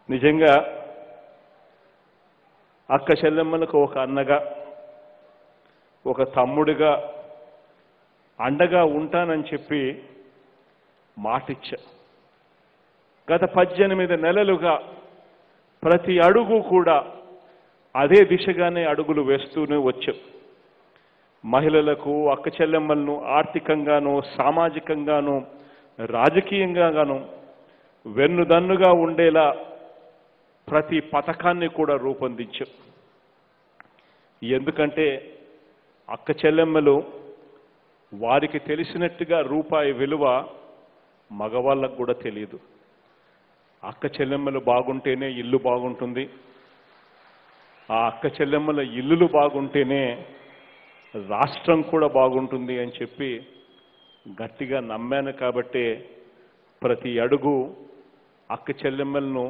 నిజంగా అక్క చెల్లెమ్మలకు ఒక అన్నగా ఒక తమ్ముడిగా అండగా ఉంటానని చెప్పి మాటిచ్చా గత పద్దెనిమిది నెలలుగా ప్రతి అడుగు కూడా అదే దిశగానే అడుగులు వేస్తూనే వచ్చాం మహిళలకు అక్క చెల్లెమ్మలను ఆర్థికంగానూ సామాజికంగానూ రాజకీయంగాను వెన్నుదన్నుగా ఉండేలా ప్రతి పథకాన్ని కూడా రూపొందించాం ఎందుకంటే అక్క చెల్లెమ్మలు వారికి తెలిసినట్టుగా రూపాయి విలువ మగవాళ్ళకు కూడా తెలియదు అక్క చెల్లెమ్మలు బాగుంటేనే ఇల్లు బాగుంటుంది ఆ అక్క చెల్లెమ్మల ఇల్లులు బాగుంటేనే రాష్ట్రం కూడా బాగుంటుంది అని చెప్పి గట్టిగా నమ్మాను కాబట్టే ప్రతి అడుగు అక్క చెల్లెమ్మలను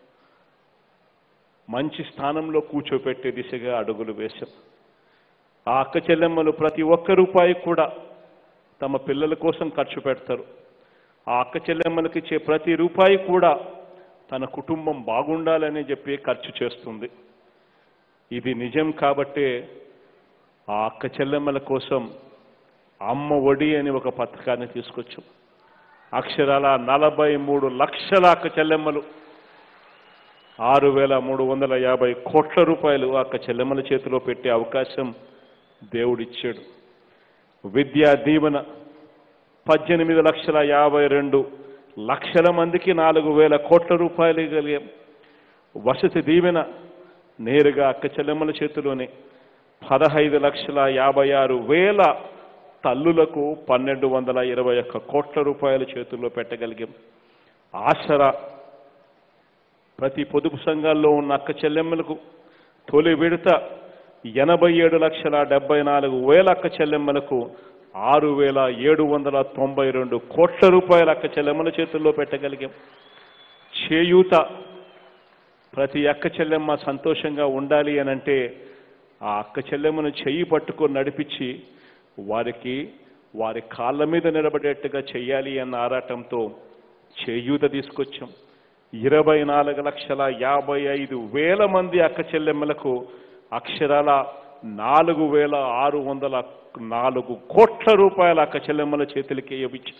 మంచి స్థానంలో కూర్చోపెట్టే దిశగా అడుగులు వేశాం ఆ అక్క చెల్లెమ్మలు ప్రతి ఒక్క రూపాయి కూడా తమ పిల్లల కోసం ఖర్చు పెడతారు ఆ అక్క చెల్లెమ్మలకి ఇచ్చే ప్రతి రూపాయి కూడా తన కుటుంబం బాగుండాలని చెప్పి ఖర్చు చేస్తుంది ఇది నిజం కాబట్టే ఆ అక్క చెల్లెమ్మల కోసం అమ్మ ఒడి అని ఒక పథకాన్ని తీసుకొచ్చాం అక్షరాల నలభై మూడు లక్షల అక్క చెల్లెమ్మలు ఆరు వేల మూడు వందల యాభై కోట్ల రూపాయలు ఆ అక్క చెల్లెమ్మల చేతిలో పెట్టే అవకాశం దేవుడిచ్చాడు విద్యా దీవెన పద్దెనిమిది లక్షల యాభై రెండు లక్షల మందికి నాలుగు వేల కోట్ల రూపాయలు కలిగే వసతి దీవెన నేరుగా అక్క చెల్లెమ్మల చేతిలోనే పదహైదు లక్షల యాభై ఆరు వేల తల్లులకు పన్నెండు వందల ఇరవై ఒక్క కోట్ల రూపాయల చేతుల్లో పెట్టగలిగాం ఆసరా ప్రతి పొదుపు సంఘాల్లో ఉన్న అక్క చెల్లెమ్మలకు తొలి విడత ఎనభై ఏడు లక్షల డెబ్బై నాలుగు వేల అక్క చెల్లెమ్మలకు ఆరు వేల ఏడు వందల తొంభై రెండు కోట్ల రూపాయల అక్క చెల్లెమ్మల చేతుల్లో పెట్టగలిగాం చేయూత ప్రతి అక్క చెల్లెమ్మ సంతోషంగా ఉండాలి అని అంటే ఆ అక్క చెల్లెమ్మను చెయ్యి పట్టుకొని నడిపించి వారికి వారి కాళ్ళ మీద నిలబడేట్టుగా చెయ్యాలి అన్న ఆరాటంతో చేయూత తీసుకొచ్చాం ఇరవై నాలుగు లక్షల యాభై ఐదు వేల మంది అక్క చెల్లెమ్మలకు అక్షరాల నాలుగు వేల ఆరు వందల నాలుగు కోట్ల రూపాయల అక్క చెల్లెమ్మల చేతులకి ఇవ్వచ్చు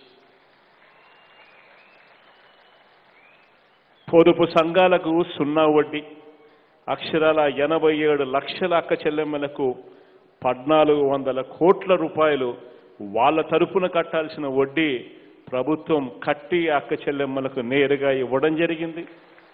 పొదుపు సంఘాలకు సున్నా వడ్డీ అక్షరాల ఎనభై ఏడు లక్షల అక్క చెల్లెమ్మలకు పద్నాలుగు వందల కోట్ల రూపాయలు వాళ్ళ తరపున కట్టాల్సిన వడ్డీ ప్రభుత్వం కట్టి అక్క చెల్లెమ్మలకు నేరుగా ఇవ్వడం జరిగింది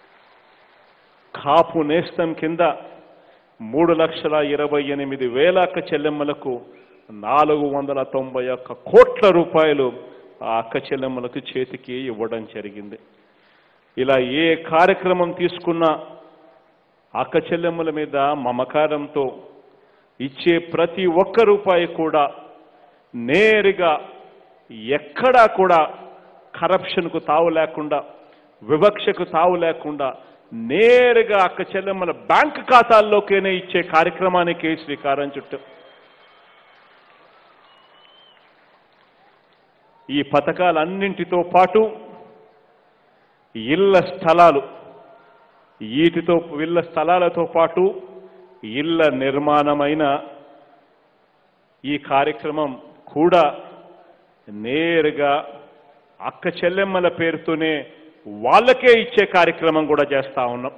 కాపు నేస్తం కింద మూడు లక్షల ఇరవై ఎనిమిది వేల అక్క చెల్లెమ్మలకు నాలుగు వందల తొంభై ఒక్క కోట్ల రూపాయలు ఆ అక్క చెల్లెమ్మలకు చేతికి ఇవ్వడం జరిగింది ఇలా ఏ కార్యక్రమం తీసుకున్నా అక్క చెల్లెమ్మల మీద మమకారంతో ఇచ్చే ప్రతి ఒక్క రూపాయి కూడా నేరుగా ఎక్కడా కూడా కరప్షన్కు తావు లేకుండా వివక్షకు తావు లేకుండా నేరుగా అక్క చెల్లెమ్మల బ్యాంక్ ఖాతాల్లోకేనే ఇచ్చే కార్యక్రమానికి శ్రీకారం చుట్టాం ఈ పథకాలన్నింటితో పాటు ఇళ్ల స్థలాలు వీటితో ఇళ్ల స్థలాలతో పాటు ఇళ్ల నిర్మాణమైన ఈ కార్యక్రమం కూడా నేరుగా అక్క చెల్లెమ్మల పేరుతోనే వాళ్ళకే ఇచ్చే కార్యక్రమం కూడా చేస్తా ఉన్నాం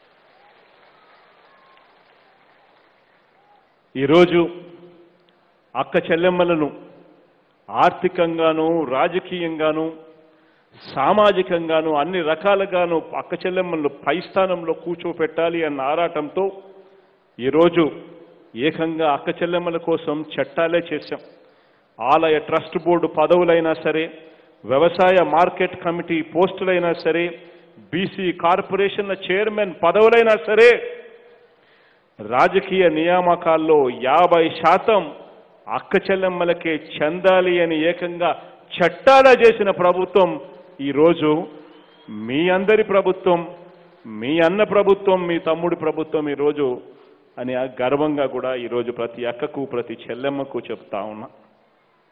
ఈరోజు అక్క చెల్లెమ్మలను ఆర్థికంగాను రాజకీయంగాను సామాజికంగాను అన్ని రకాలుగాను అక్క చెల్లెమ్మలను పై స్థానంలో కూర్చోపెట్టాలి అన్న ఆరాటంతో ఈరోజు ఏకంగా అక్క చెల్లెమ్మల కోసం చట్టాలే చేశాం ఆలయ ట్రస్ట్ బోర్డు పదవులైనా సరే వ్యవసాయ మార్కెట్ కమిటీ పోస్టులైనా సరే బీసీ కార్పొరేషన్ల చైర్మన్ పదవులైనా సరే రాజకీయ నియామకాల్లో యాభై శాతం అక్క చెల్లెమ్మలకే చెందాలి అని ఏకంగా చట్టాలా చేసిన ప్రభుత్వం ఈరోజు మీ అందరి ప్రభుత్వం మీ అన్న ప్రభుత్వం మీ తమ్ముడి ప్రభుత్వం ఈరోజు అని ఆ గర్వంగా కూడా ఈరోజు ప్రతి అక్కకు ప్రతి చెల్లెమ్మకు చెప్తా ఉన్నా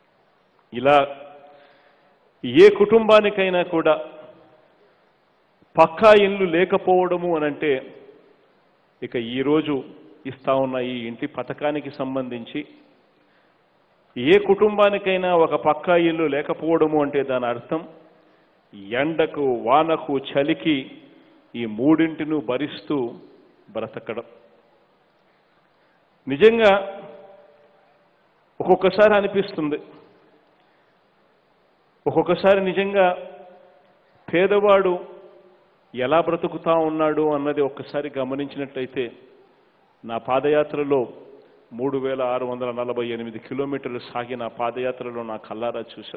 ఇలా ఏ కుటుంబానికైనా కూడా పక్కా ఇల్లు లేకపోవడము అనంటే ఇక ఈరోజు ఇస్తా ఉన్న ఈ ఇంటి పథకానికి సంబంధించి ఏ కుటుంబానికైనా ఒక పక్కా ఇల్లు లేకపోవడము అంటే దాని అర్థం ఎండకు వానకు చలికి ఈ మూడింటిను భరిస్తూ బ్రతకడం నిజంగా ఒక్కొక్కసారి అనిపిస్తుంది ఒక్కొక్కసారి నిజంగా పేదవాడు ఎలా బ్రతుకుతా ఉన్నాడు అన్నది ఒక్కసారి గమనించినట్లయితే నా పాదయాత్రలో మూడు వేల ఆరు వందల నలభై ఎనిమిది కిలోమీటర్లు సాగిన ఆ పాదయాత్రలో నా కల్లారా చూశా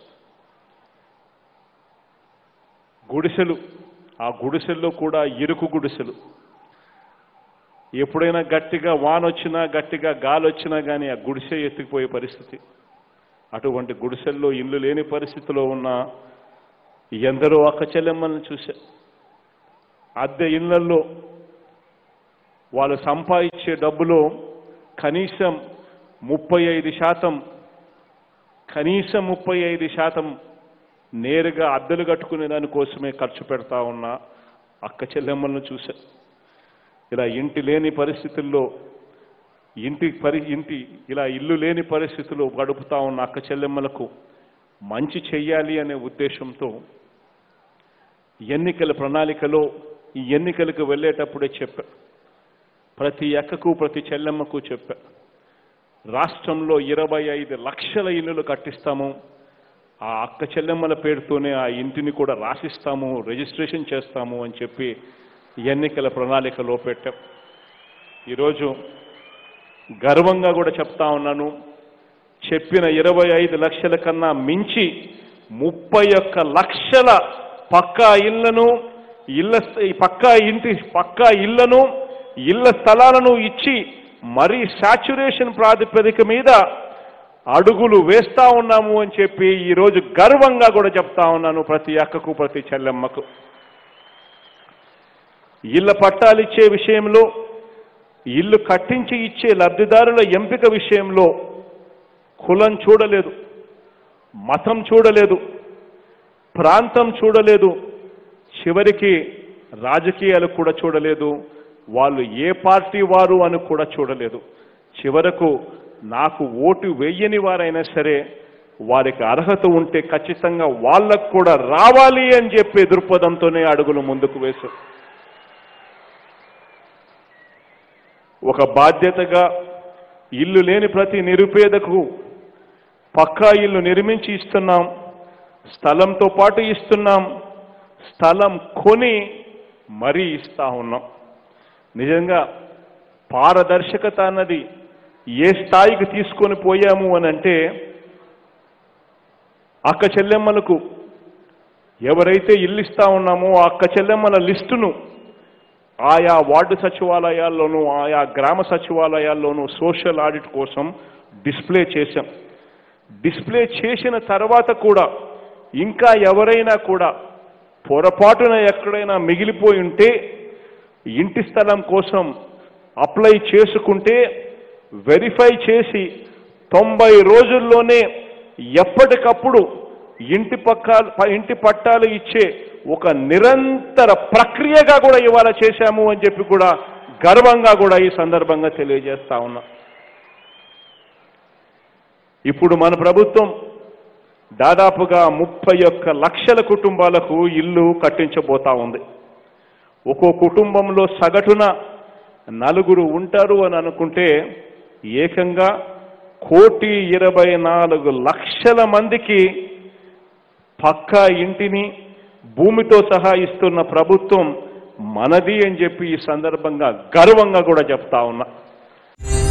గుడిసెలు ఆ గుడిసెల్లో కూడా ఇరుకు గుడిసెలు ఎప్పుడైనా గట్టిగా వానొచ్చినా గట్టిగా గాలి వచ్చినా కానీ ఆ గుడిసె ఎత్తుకుపోయే పరిస్థితి అటువంటి గుడిసెల్లో ఇల్లు లేని పరిస్థితిలో ఉన్న ఎందరో అక్క చెల్లెమ్మల్ని చూశా అద్దె ఇళ్లలో వాళ్ళు సంపాదించే డబ్బులో కనీసం ముప్పై ఐదు శాతం కనీసం ముప్పై ఐదు శాతం నేరుగా అద్దెలు కట్టుకునే దానికోసమే ఖర్చు పెడతా ఉన్న అక్క చెల్లెమ్మలను చూశా ఇలా ఇంటి లేని పరిస్థితుల్లో ఇంటి పరి ఇంటి ఇలా ఇల్లు లేని పరిస్థితుల్లో గడుపుతా ఉన్న అక్క చెల్లెమ్మలకు మంచి చెయ్యాలి అనే ఉద్దేశంతో ఎన్నికల ప్రణాళికలో ఈ ఎన్నికలకు వెళ్ళేటప్పుడే చెప్పా ప్రతి అక్కకు ప్రతి చెల్లెమ్మకు చెప్పా రాష్ట్రంలో ఇరవై ఐదు లక్షల ఇల్లులు కట్టిస్తాము ఆ అక్క చెల్లెమ్మల పేరుతోనే ఆ ఇంటిని కూడా రాసిస్తాము రిజిస్ట్రేషన్ చేస్తాము అని చెప్పి ఎన్నికల ప్రణాళికలో పెట్టాం ఈరోజు గర్వంగా కూడా చెప్తా ఉన్నాను చెప్పిన ఇరవై ఐదు లక్షల కన్నా మించి ముప్పై ఒక్క లక్షల పక్కా ఇళ్లను ఇళ్ల ఈ పక్కా ఇంటి పక్కా ఇళ్లను ఇళ్ల స్థలాలను ఇచ్చి మరీ సాచ్యురేషన్ ప్రాతిపదిక మీద అడుగులు వేస్తా ఉన్నాము అని చెప్పి ఈరోజు గర్వంగా కూడా చెప్తా ఉన్నాను ప్రతి అక్కకు ప్రతి చెల్లెమ్మకు ఇళ్ల పట్టాలిచ్చే విషయంలో ఇల్లు కట్టించి ఇచ్చే లబ్ధిదారుల ఎంపిక విషయంలో కులం చూడలేదు మతం చూడలేదు ప్రాంతం చూడలేదు చివరికి రాజకీయాలు కూడా చూడలేదు వాళ్ళు ఏ పార్టీ వారు అని కూడా చూడలేదు చివరకు నాకు ఓటు వేయని వారైనా సరే వారికి అర్హత ఉంటే ఖచ్చితంగా వాళ్ళకు కూడా రావాలి అని చెప్పే దృక్పథంతోనే అడుగులు ముందుకు వేశారు ఒక బాధ్యతగా ఇల్లు లేని ప్రతి నిరుపేదకు పక్కా ఇల్లు నిర్మించి ఇస్తున్నాం స్థలంతో పాటు ఇస్తున్నాం స్థలం కొని మరీ ఇస్తా ఉన్నాం నిజంగా పారదర్శకత అన్నది ఏ స్థాయికి తీసుకొని పోయాము అని అంటే అక్క చెల్లెమ్మలకు ఎవరైతే ఇల్లు ఇస్తా ఉన్నామో ఆ అక్క చెల్లెమ్మల లిస్టును ఆయా వార్డు సచివాలయాల్లోనూ ఆయా గ్రామ సచివాలయాల్లోనూ సోషల్ ఆడిట్ కోసం డిస్ప్లే చేశాం డిస్ప్లే చేసిన తర్వాత కూడా ఇంకా ఎవరైనా కూడా పొరపాటున ఎక్కడైనా మిగిలిపోయి ఉంటే ఇంటి స్థలం కోసం అప్లై చేసుకుంటే వెరిఫై చేసి తొంభై రోజుల్లోనే ఎప్పటికప్పుడు ఇంటి పక్క ఇంటి పట్టాలు ఇచ్చే ఒక నిరంతర ప్రక్రియగా కూడా ఇవాళ చేశాము అని చెప్పి కూడా గర్వంగా కూడా ఈ సందర్భంగా తెలియజేస్తా ఉన్నా ఇప్పుడు మన ప్రభుత్వం దాదాపుగా ముప్పై ఒక్క లక్షల కుటుంబాలకు ఇల్లు కట్టించబోతా ఉంది ఒక్కో కుటుంబంలో సగటున నలుగురు ఉంటారు అని అనుకుంటే ఏకంగా కోటి ఇరవై నాలుగు లక్షల మందికి పక్కా ఇంటిని భూమితో సహా ఇస్తున్న ప్రభుత్వం మనది అని చెప్పి ఈ సందర్భంగా గర్వంగా కూడా చెప్తా ఉన్నా